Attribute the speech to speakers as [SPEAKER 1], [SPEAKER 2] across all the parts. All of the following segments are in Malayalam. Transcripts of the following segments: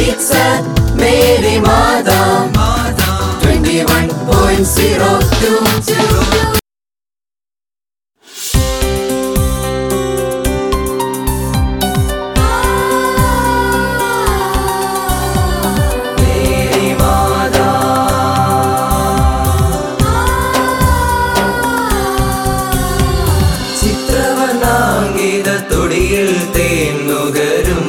[SPEAKER 1] Beats at Mary Mada 21.02 Mary Mada ചിത്രവർണ്ണാങ്കിത തൊടിയിൽ തേന്നുകരും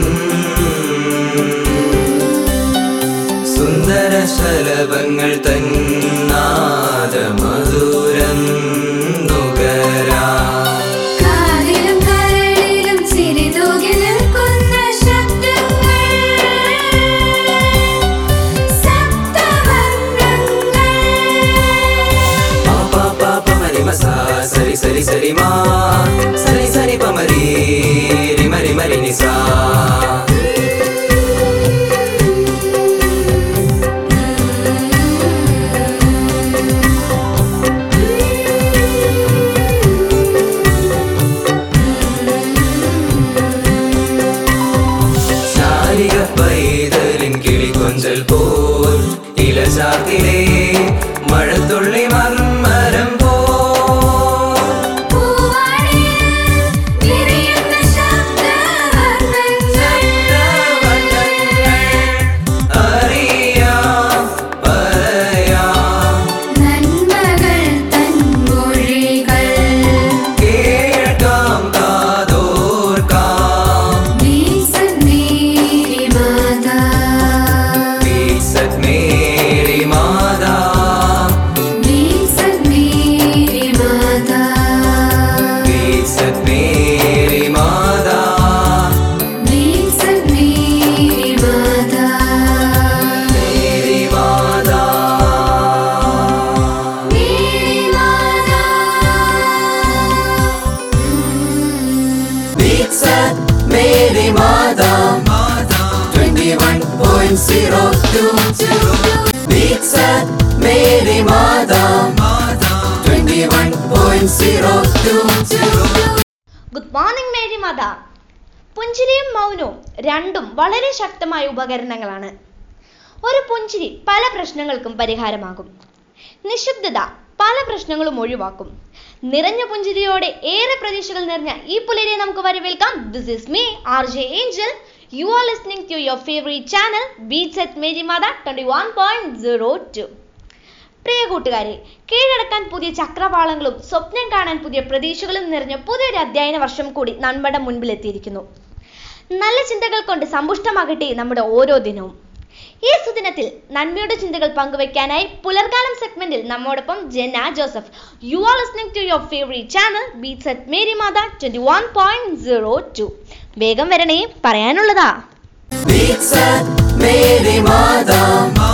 [SPEAKER 1] സുന്ദര ശലഭങ്ങൾ തന്നാദ മധുരം നുകരാ
[SPEAKER 2] കാതിലും കരളിലും ചിരി തൂകി നിൽക്കുന്ന ശബ്ദങ്ങൾ സപ്തവർണ്ണങ്ങൾ
[SPEAKER 1] പാ പാ പാ മരി മസാ സരി സരി സരി മാ സരി സരി പമരി രിമരി മരി നിസാ ശാലിക പൈതലിൻ കിളികൊഞ്ചൽ പോൽ ഇലചാത്തിലെ മഴത്തുള്ളി മർമരം പോൽ
[SPEAKER 2] പൂവാടിയിൽ വിരിയുന്ന ശബ്ദവർണ്ണങ്ങൾ
[SPEAKER 1] അറിയാം പറയാം
[SPEAKER 2] നന്മകൾ തൻ മൊഴികൾ
[SPEAKER 1] കേൾക്കാം കാതോർക്കാം
[SPEAKER 2] വീസന്നീരി മാതാ
[SPEAKER 1] വീസത് മേരി മാതാ
[SPEAKER 2] വീസന്നീരി മാതാ
[SPEAKER 1] വീസത് മേരി മാതാ
[SPEAKER 2] വീസന്നീരി Mata
[SPEAKER 1] Mary Mata
[SPEAKER 2] Mary Mata
[SPEAKER 1] Beats at Mary Mada 21.02 Beats at Mary Mada 21.02
[SPEAKER 3] good morning Mary Mata പുഞ്ചിരിയും മൗനവും രണ്ടും വളരെ ശക്തമായ ഉപകരണങ്ങളാണ് ഒരു പുഞ്ചിരി പല പ്രശ്നങ്ങൾക്കും പരിഹാരമാകും നിശബ്ദത പല പ്രശ്നങ്ങളും ഒഴിവാക്കും നിറഞ്ഞ പുഞ്ചിരിയോടെ ഏറെ പ്രതീക്ഷകൾ നിറഞ്ഞ ഈ പുലരിയെ നമുക്ക് വരവേൽക്കാം this is me R J Angel you are listening to your favourite channel beats at Mary Matha twenty one point zero two പ്രിയ കൂട്ടുകാരെ കീഴടക്കാൻ പുതിയ ചക്രവാളങ്ങളും സ്വപ്നം കാണാൻ പുതിയ പ്രതീക്ഷകളും നിറഞ്ഞ പുതിയൊരു അധ്യയന വർഷം കൂടി നമ്മുടെ മുൻപിൽ എത്തിയിരിക്കുന്നു നല്ല ചിന്തകൾ കൊണ്ട് സമ്പുഷ്ടമാകട്ടെ നമ്മുടെ ഓരോ ദിനവും ഈ സുദിനത്തിൽ നന്മയുടെ ചിന്തകൾ പങ്കുവെക്കാനായി പുലർകാലം സെഗ്മെന്റിൽ നമ്മോടൊപ്പം Jena Joseph you are listening to your favourite channel beats at Mary Matha twenty one point zero two വേഗം വരണേ പറയാനുള്ളതാ
[SPEAKER 1] Beats at Mary Mada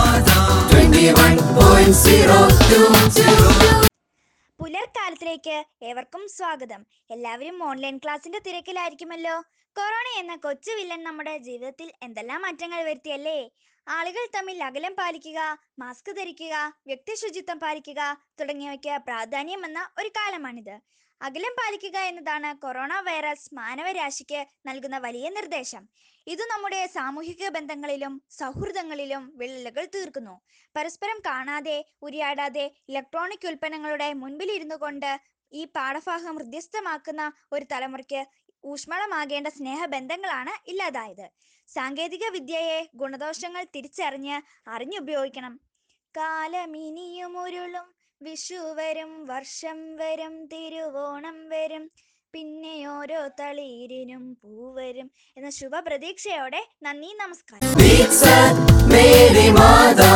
[SPEAKER 1] 21.02
[SPEAKER 4] പുലർക്കാലത്തിലേക്ക് ഏവർക്കും സ്വാഗതം എല്ലാവരും ഓൺലൈൻ ക്ലാസ്സിന്റെ തിരക്കിലായിരിക്കുമല്ലോ കൊറോണ എന്ന കൊച്ചു വില്ലൻ നമ്മുടെ ജീവിതത്തിൽ എന്തെല്ലാം മാറ്റങ്ങൾ വരുത്തിയല്ലേ ആളുകൾ തമ്മിൽ അകലം പാലിക്കുക മാസ്ക് ധരിക്കുക വ്യക്തി ശുചിത്വം പാലിക്കുക തുടങ്ങിയവയ്ക്ക് പ്രാധാന്യമെന്ന ഒരു കാലമാണിത് അകലം പാലിക്കുക എന്നതാണ് കൊറോണ വൈറസ് മാനവരാശിക്ക് നൽകുന്ന വലിയ നിർദ്ദേശം ഇത് നമ്മുടെ സാമൂഹിക ബന്ധങ്ങളിലും സൗഹൃദങ്ങളിലും വിള്ളലുകൾ തീർക്കുന്നു പരസ്പരം കാണാതെ ഉരിയാടാതെ ഇലക്ട്രോണിക് ഉൽപ്പന്നങ്ങളുടെ മുൻപിൽ ഇരുന്നു കൊണ്ട് ഈ പാഠഭാഗം ഹൃദ്യസ്ഥമാക്കുന്ന ഒരു തലമുറയ്ക്ക് ഊഷ്മളമാകേണ്ട സ്നേഹബന്ധങ്ങളാണ് ഇല്ലാതായത് സാങ്കേതിക വിദ്യയെ ഗുണദോഷങ്ങൾ തിരിച്ചറിഞ്ഞ് അറിഞ്ഞുപയോഗിക്കണം കാലമിനിയും ഉരുളും വിഷു വരും വർഷം വരും തിരുവോണം വരും പിന്നെ ഓരോ തളിരിനും പൂവരും എന്ന ശുഭപ്രതീക്ഷയോടെ നന്ദി നമസ്കാരം
[SPEAKER 1] Beats at Mary Mada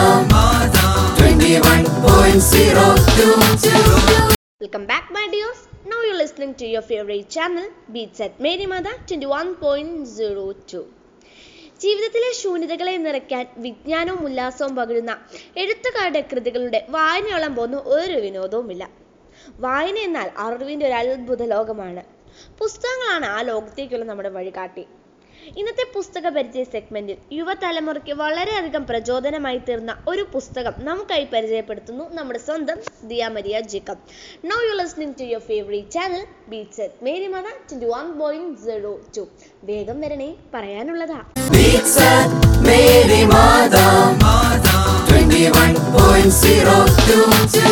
[SPEAKER 1] 21.02
[SPEAKER 3] Welcome back, my dears. Now you're listening to your favorite channel, Beats at Mary Mother 21.02. ജീവിതത്തിലെ ശൂന്യതകളെ നിറയ്ക്കാൻ വിജ്ഞാനവും ഉല്ലാസവും പകരുന്ന എഴുത്തുകാരുടെ കൃതികളുടെ വായനയോളം പോകുന്ന ഒരു വിനോദവുമില്ല വായന എന്നാൽ അറിവിൻ്റെ ഒരു അത്ഭുത ലോകമാണ് പുസ്തകങ്ങളാണ് ആ ലോകത്തേക്കുള്ള നമ്മുടെ വഴികാട്ടി ഇന്നത്തെ പുസ്തക പരിചയ സെഗ്മെന്റിൽ യുവതലമുറയ്ക്ക് വളരെയധികം പ്രചോദനമായി തീർന്ന ഒരു പുസ്തകം നമുക്കായി പരിചയപ്പെടുത്തുന്നു നമ്മുടെ സ്വന്തം Diya Maria Jacob now you listening to your favourite channel beats at Mary Mata twenty one point zero two വേഗം വരണേ പറയാനുള്ളതാ
[SPEAKER 1] Beats at Mary Mada, twenty-one point zero two.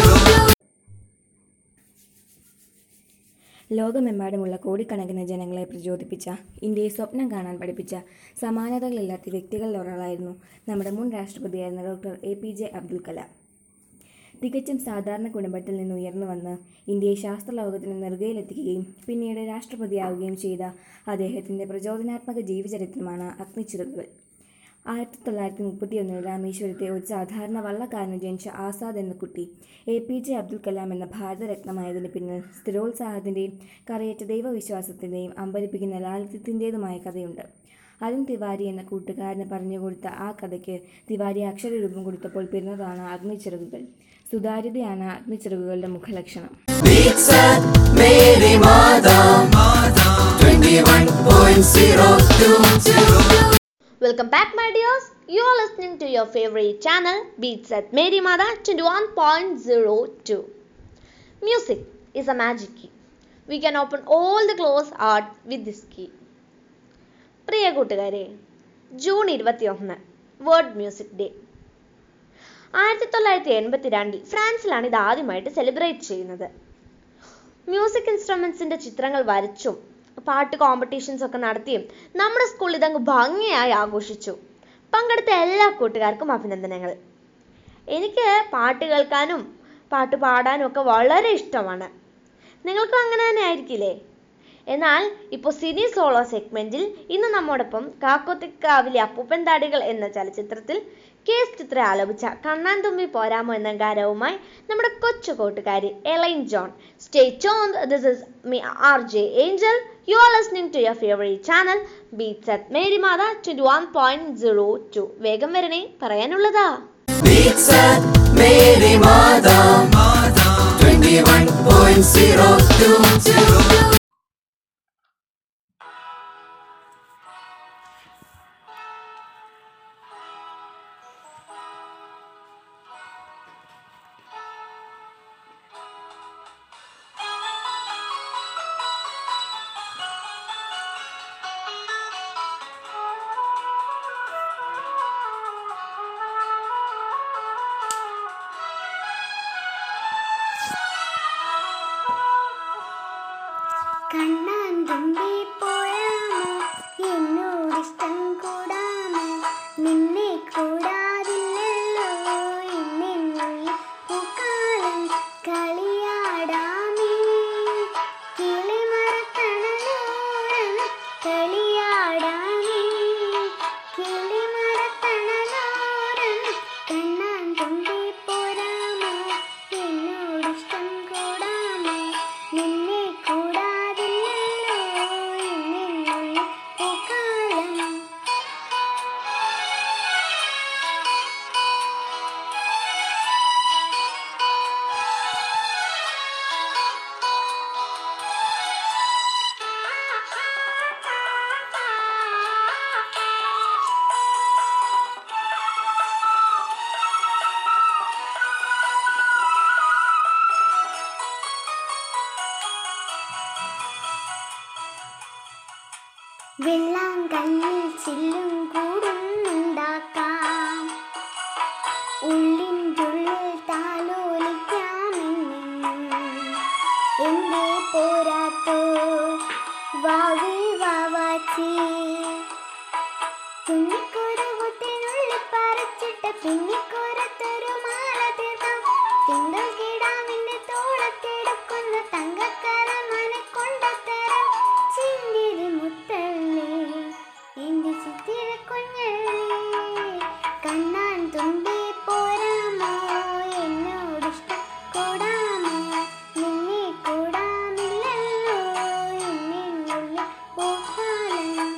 [SPEAKER 5] ലോകമെമ്പാടുമുള്ള കോടിക്കണക്കിന് ജനങ്ങളെ പ്രചോദിപ്പിച്ച ഇന്ത്യയെ സ്വപ്നം കാണാൻ പഠിപ്പിച്ച സമാനതകളില്ലാത്ത വ്യക്തികളിൽ ഒരാളായിരുന്നു നമ്മുടെ മുൻ രാഷ്ട്രപതിയായിരുന്ന doctor A P J Abdul Kalam തികച്ചും സാധാരണ കുടുംബത്തിൽ നിന്ന് ഉയർന്നു വന്ന് ഇന്ത്യയെ ശാസ്ത്രലോകത്തിന് നെറുകയിലെത്തിക്കുകയും പിന്നീട് രാഷ്ട്രപതിയാവുകയും ചെയ്ത അദ്ദേഹത്തിൻ്റെ പ്രചോദനാത്മക ജീവചരിത്രമാണ് അഗ്നിച്ചിറകുകൾ ആയിരത്തി തൊള്ളായിരത്തി മുപ്പത്തിയൊന്നിൽ രാമേശ്വരത്തെ ഒരു സാധാരണ വള്ളക്കാരന് ജനിച്ച ആസാദ് എന്ന കുട്ടി A P J Abdul Kalam എന്ന ഭാരതരത്നമായതിന് പിന്നിൽ സ്ഥിരോത്സാഹത്തിൻ്റെയും കറയറ്റ ദൈവവിശ്വാസത്തിൻ്റെയും അമ്പരിപ്പിക്കുന്ന ലാളിത്യത്തിൻ്റെതുമായ കഥയുണ്ട് അരുൺ തിവാരി എന്ന കൂട്ടുകാരന് പറഞ്ഞുകൊടുത്ത ആ കഥയ്ക്ക് തിവാരി അക്ഷരരൂപം കൊടുത്തപ്പോൾ പിറന്നതാണ് അഗ്നിച്ചിറകുകൾ സുതാര്യതയാണ് അഗ്നിച്ചിറകുകളുടെ മുഖലക്ഷണം
[SPEAKER 1] Beats at Mary Mada, twenty-one point zero two.
[SPEAKER 3] Welcome back, my dears. You are listening to your favorite channel, Beats at Mary Mada 21.02. Music is a magic key. We can open all the closed art with this key. പ്രിയ കൂട്ടുകാരെ ജൂൺ ഇരുപത്തിയൊന്ന് വേൾഡ് മ്യൂസിക് ഡേ ആയിരത്തി തൊള്ളായിരത്തി എൺപത്തി രണ്ടിൽ ഫ്രാൻസിലാണ് ഇത് ആദ്യമായിട്ട് സെലിബ്രേറ്റ് ചെയ്യുന്നത് മ്യൂസിക് ഇൻസ്ട്രുമെന്റ്സിന്റെ ചിത്രങ്ങൾ വരച്ചും പാട്ട് കോമ്പറ്റീഷൻസ് ഒക്കെ നടത്തിയും നമ്മുടെ സ്കൂളിൽ ഇതങ്ങ് ഭംഗിയായി ആഘോഷിച്ചു പങ്കെടുത്ത എല്ലാ കൂട്ടുകാർക്കും അഭിനന്ദനങ്ങൾ എനിക്ക് പാട്ട് കേൾക്കാനും പാട്ട് പാടാനും ഒക്കെ വളരെ ഇഷ്ടമാണ് നിങ്ങൾക്കും അങ്ങനെ തന്നെ ആയിരിക്കില്ലേ എന്നാൽ ഇപ്പോൾ സിനി സോളോ സെഗ്മെന്റിൽ ഇന്ന് നമ്മോടൊപ്പം കാക്കോത്തിക്കാവിലെ അപ്പൂപ്പൻ താടികൾ എന്ന ചലച്ചിത്രത്തിൽ കെ എസ് ചിത്ര ആലപിച്ച കണ്ണാൻ തുമ്പി പോരാമോ എന്ന ഗാനവുമായി നമ്മുടെ കൊച്ചു കൂട്ടുകാരി എലൈൻ ജോൺ സ്റ്റേ ചോൺ this is me R J Angel you are listening to your favourite channel beats at Mary Mata twenty one point zero two വേഗം വരണേ പറയാനുള്ളതാ
[SPEAKER 1] Beats at Mary Mada, twenty-one point zero two.
[SPEAKER 4] കണ്ണാൻ തുമ്പി പോയാമോ എന്നോടിഷ്ടം കൂടാമോ നിന്നെ കൂടാതില്ലല്ലോ എന്നെന്നുള്ളിൽ പൂക്കാലം കളിയാടാമേ കിളിമരത്തണലോരം കളിയാടാമേ കിളിമരത്തണലോരം കണ്ണാൻ തുമ്പി പോരാമോ എന്നോടിഷ്ടം കൂടാമോ നിന്നെ കൂടാതില്ലല്ലോ എന്നെന്നുള്ളിൽ പൂക്കാലം വെള്ളം കല്ലിൽ ചില്ലും കൂടുന്നുണ്ടാക്കാം ഉള്ളിൻ്റുള്ളിൽ താലോലിക്കാമെന്നും എന്തേ പോരാത്തോ വാവേ വാവാച്ചി തുന്നിക്കുരകുത്തിനുള്ളിൽ പറിച്ചിട്ട് പിന്നിക്കുരത്തൊരു മാല തീർക്കാം തിങ്കൾ കിടാവിന്റെ തോളത്തെടുക്കുന്ന തങ്കക്കരമനെ കൊണ്ടത്തരം ചിന്തിരി മുത്തല്ലേ എന്റെ ചിത്തിര കുഞ്ഞല്ലേ കണ്ണാൻ തുമ്പി പോരാമോ എന്നോടിഷ്ടം കൂടാമോ നിന്നെ കൂടാമില്ലല്ലോ എന്നെന്നുള്ളിൽ പൂക്കാലം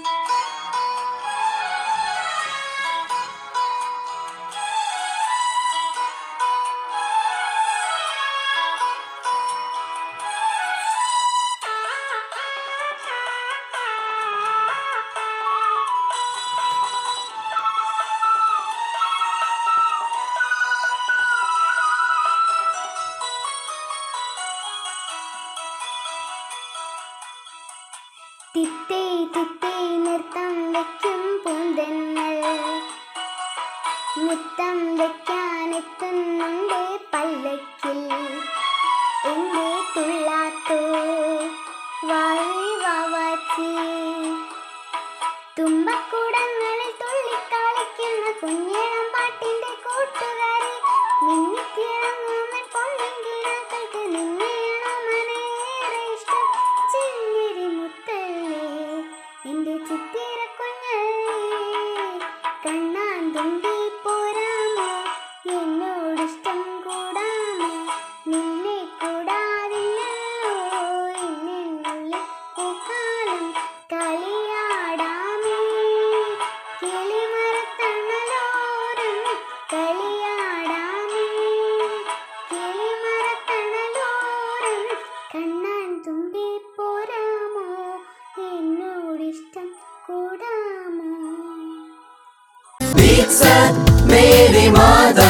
[SPEAKER 4] തിത്തേ തിത്തേ നൃത്തം വയ്ക്കും പൂന്തന്നൽ
[SPEAKER 6] മുത്തം വെക്കാനെത്തുന്നുണ്ട് പല്ലക്കിൽ എന്റെ തുള്ളാത്തോ വായി വാവാച്ചി തുമ്പക്കുടങ്ങളിൽ തുള്ളിക്കളിക്കുന്ന കുഞ്ഞിളം പാട്ടിന്റെ കൂട്ടുകാരി മിന്നിത്തിളങ്ങുമൻ പൊന്നിങ്കിനാക്കൾക്ക് നിന്നെയാണോ മനേറെ ഇഷ്ടം ചിന്നിരി മുത്തല്ലേ എന്റെ ചിത്തിര കുഞ്ഞല്ലേ കണ്ണാൻ തുമ്പി പോരാമോ എന്നോടിഷ്ടം കൂടാമോ നിന്നെ കൂടാതില്ലല്ലോ എന്നുള്ളിൽ പൂക്കാലം കളിയാടാമേ കിളിമരത്തണലോരം കളിയാടാമേ കിളിമരത്തണലോരം കണ്ണാൻ തുമ്പി പോരാമോ എന്നോടിഷ്ടം കൂടാമോ
[SPEAKER 1] Beats at Mary Mada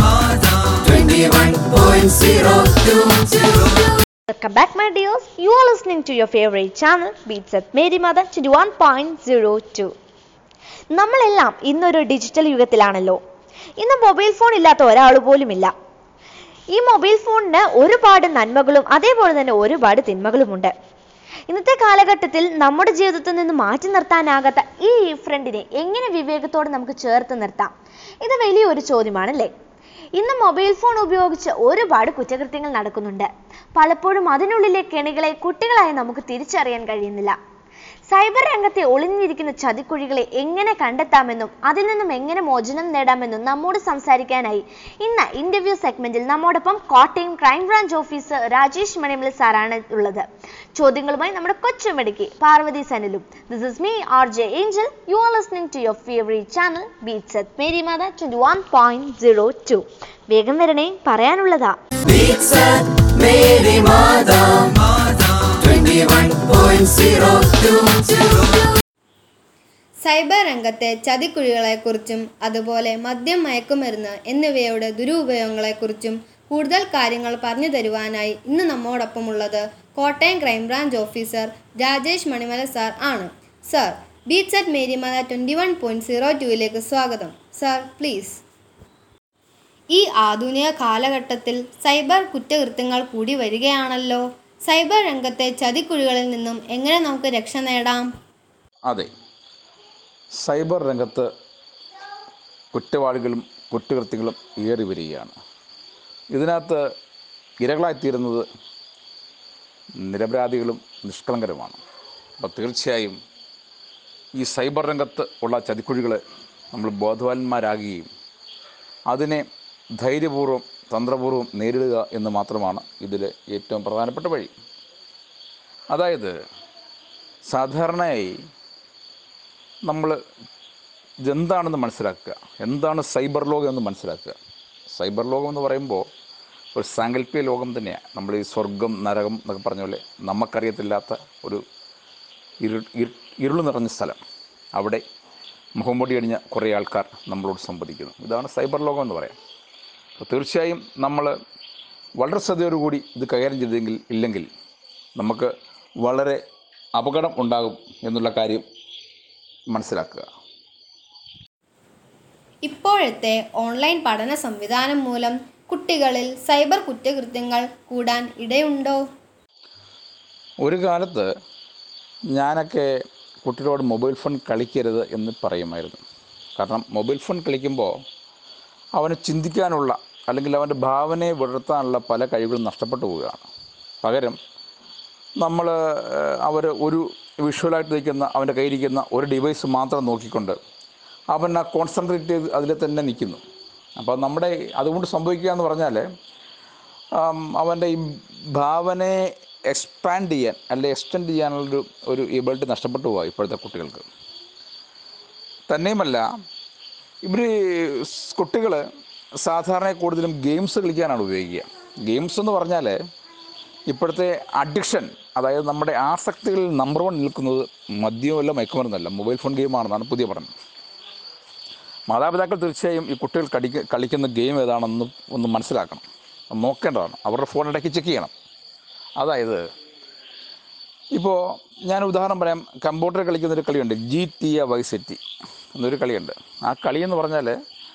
[SPEAKER 1] 21.02
[SPEAKER 3] Welcome back, my dears. You are listening to your favorite channel, Beats at Mary Mother 21.02. നമ്മളെല്ലാം ഇന്നൊരു ഡിജിറ്റൽ യുഗത്തിലാണല്ലോ ഇന്ന് മൊബൈൽ ഫോൺ ഇല്ലാത്ത ഒരാൾ പോലുമില്ല ഈ മൊബൈൽ ഫോണിന് ഒരുപാട് നന്മകളും അതേപോലെ തന്നെ ഒരുപാട് തിന്മകളുമുണ്ട് ഇന്നത്തെ കാലഘട്ടത്തിൽ നമ്മുടെ ജീവിതത്തിൽ നിന്ന് മാറ്റി നിർത്താനാകാത്ത ഈ ഫ്രണ്ടിനെ എങ്ങനെ വിവേകത്തോടെ നമുക്ക് ചേർത്ത് നിർത്താം ഇത് വലിയൊരു ചോദ്യമാണല്ലേ ഇന്ന് മൊബൈൽ ഫോൺ ഉപയോഗിച്ച് ഒരുപാട് കുറ്റകൃത്യങ്ങൾ നടക്കുന്നുണ്ട് പലപ്പോഴും അതിനുള്ളിലെ കെണികളെ കുട്ടികളായി നമുക്ക് തിരിച്ചറിയാൻ കഴിയുന്നില്ല സൈബർ രംഗത്തെ ഒളിഞ്ഞിരിക്കുന്ന ചതിക്കുഴികളെ എങ്ങനെ കണ്ടെത്താമെന്നും അതിൽ നിന്നും എങ്ങനെ മോചനം നേടാമെന്നും നമ്മോട് സംസാരിക്കാനായി ഇന്ന് ഇന്റർവ്യൂ സെഗ്മെന്റിൽ നമ്മോടൊപ്പം കോട്ടയം ക്രൈംബ്രാഞ്ച് ഓഫീസർ രാജേഷ് മണിമല സാറാണ് ഉള്ളത് ചോദ്യങ്ങളുമായി നമ്മുടെ കൊച്ചുമിടുക്കി പാർവതി സനിലും this is me R J Angel you are listening to your favourite channel beats at Mary Matha twenty one point zero two വേഗം വരണേ പറയാനുള്ളതാ
[SPEAKER 1] Beats at Mary Mada 21.02
[SPEAKER 7] cyber രംഗത്തെ ചതിക്കുഴികളെക്കുറിച്ചും അതുപോലെ മദ്യം മയക്കുമരുന്ന് എന്നിവയുടെ ദുരുപയോഗങ്ങളെക്കുറിച്ചും കൂടുതൽ കാര്യങ്ങൾ പറഞ്ഞു തരുവാനായി ഇന്ന് നമ്മോടൊപ്പമുള്ളത് Kottayam crime branch officer Rajesh Manimala sir ആണ് sir beats at Mary Mata twenty one point zero ടുവിലേക്ക് സ്വാഗതം സാർ പ്ലീസ് ഈ ആധുനിക കാലഘട്ടത്തിൽ സൈബർ കുറ്റകൃത്യങ്ങൾ കൂടി വരികയാണല്ലോ സൈബർ രംഗത്തെ ചതിക്കുഴികളിൽ നിന്നും എങ്ങനെ നമുക്ക് രക്ഷ നേടാം
[SPEAKER 8] അതെ സൈബർ രംഗത്ത് കുറ്റവാളികളും കുറ്റകൃത്യങ്ങളും ഏറി വരികയാണ് ഇതിനകത്ത് ഇരകളായിത്തീരുന്നത് നിരപരാധികളും നിഷ്കളങ്കരുമാണ് അപ്പോൾ തീർച്ചയായും ഈ സൈബർ രംഗത്ത് ഉള്ള ചതിക്കുഴികളെ നമ്മൾ ബോധവാന്മാരാകുകയും അതിനെ ധൈര്യപൂർവ്വം തന്ത്രപൂർവ്വം നേരിടുക എന്ന് മാത്രമാണ് ഇതിലെ ഏറ്റവും പ്രധാനപ്പെട്ട വഴി അതായത് സാധാരണയായി നമ്മൾ ഇതെന്താണെന്ന് മനസ്സിലാക്കുക എന്താണ് സൈബർ ലോകം എന്ന് മനസ്സിലാക്കുക സൈബർ ലോകം എന്ന് പറയുമ്പോൾ ഒരു സാങ്കല്പിക ലോകം തന്നെയാണ് നമ്മൾ ഈ സ്വർഗം നരകം എന്നൊക്കെ പറഞ്ഞ പോലെ നമുക്കറിയത്തില്ലാത്ത ഒരു ഇരു ഇരു- ഇരുള് നിറഞ്ഞ സ്ഥലം അവിടെ മുഖംപൊടി അണിഞ്ഞ കുറേ ആൾക്കാർ നമ്മളോട് സംവദിക്കുന്നു ഇതാണ് സൈബർ ലോകം എന്ന് പറയാം അപ്പോൾ തീർച്ചയായും നമ്മൾ വളരെ ശ്രദ്ധയോടുകൂടി ഇത് കൈകാര്യം ചെയ്തെങ്കിൽ ഇല്ലെങ്കിൽ നമുക്ക് വളരെ അപകടം ഉണ്ടാകും എന്നുള്ള കാര്യം മനസ്സിലാക്കുക
[SPEAKER 7] ഇപ്പോഴത്തെ ഓൺലൈൻ പഠന സംവിധാനം മൂലം കുട്ടികളിൽ സൈബർ കുറ്റകൃത്യങ്ങൾ കൂടാൻ ഇടയുണ്ടോ
[SPEAKER 8] ഒരു കാലത്ത് ഞാനൊക്കെ കുട്ടികളോട് മൊബൈൽ ഫോൺ കളിക്കരുത് എന്ന് പറയുമായിരുന്നു കാരണം മൊബൈൽ ഫോൺ കളിക്കുമ്പോൾ അവന് ചിന്തിക്കാനുള്ള അല്ലെങ്കിൽ അവൻ്റെ ഭാവനയെ വിടർത്താനുള്ള പല കഴിവുകളും നഷ്ടപ്പെട്ടു പോവുകയാണ് പകരം നമ്മൾ അവർ ഒരു വിഷ്വലായിട്ട് നിൽക്കുന്ന അവൻ്റെ കയ്യിരിക്കുന്ന ഒരു ഡിവൈസ് മാത്രം നോക്കിക്കൊണ്ട് അവൻ ആ കോൺസെൻട്രേറ്റ് ചെയ്ത് അതിൽ തന്നെ നിൽക്കുന്നു അപ്പോൾ നമ്മുടെ അതുകൊണ്ട് സംഭവിക്കുക എന്ന് പറഞ്ഞാൽ ആം, അവൻ്റെ ഈ ഭാവനയെ എക്സ്പാൻഡ് ചെയ്യാൻ അല്ലെ എക്സ്റ്റെൻഡ് ചെയ്യാനുള്ളൊരു ഒരു എബിലിറ്റി നഷ്ടപ്പെട്ടു പോവുക ഇപ്പോഴത്തെ കുട്ടികൾക്ക് തന്നെയുമല്ല ഇവർ കുട്ടികൾ സാധാരണ കൂടുതലും ഗെയിംസ് കളിക്കാനാണ് ഉപയോഗിക്കുക ഗെയിംസ് എന്ന് പറഞ്ഞാൽ ഇപ്പോഴത്തെ അഡിക്ഷൻ അതായത് നമ്മുടെ ആസക്തികളിൽ നമ്പർ വൺ നിൽക്കുന്നത് മദ്യമല്ല മയക്കുമരുന്നല്ല മൊബൈൽ ഫോൺ ഗെയിമാണെന്നാണ് പുതിയ പഠനം മാതാപിതാക്കൾ തീർച്ചയായും ഈ കുട്ടികൾ കടിക്ക കളിക്കുന്ന ഗെയിം ഏതാണെന്ന് ഒന്ന് മനസ്സിലാക്കണം അത് നോക്കേണ്ടതാണ് അവരുടെ ഫോൺ ഇടയ്ക്ക് ചെക്ക് ചെയ്യണം അതായത് ഇപ്പോൾ ഞാൻ ഉദാഹരണം പറയാം കമ്പ്യൂട്ടറിൽ കളിക്കുന്ന ഒരു കളിയുണ്ട് G T A vice city എന്നൊരു കളിയുണ്ട് ആ കളി എന്ന് പറഞ്ഞാൽ